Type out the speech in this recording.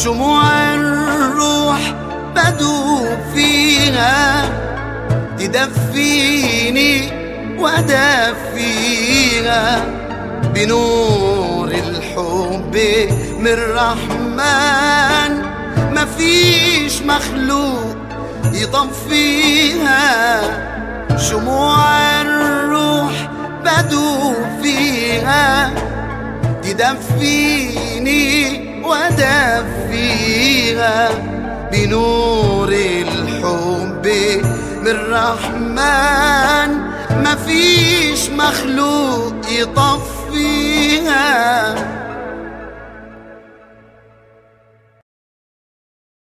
شموع الروح بدوب فيها تدفيني ودفيها بنور الحب من الرحمن مفيش مخلوق يطفيها شموع الروح بدوب فيها تدفيني ودفيها بنور الحب من الرحمن مفيش مخلوق يطفيها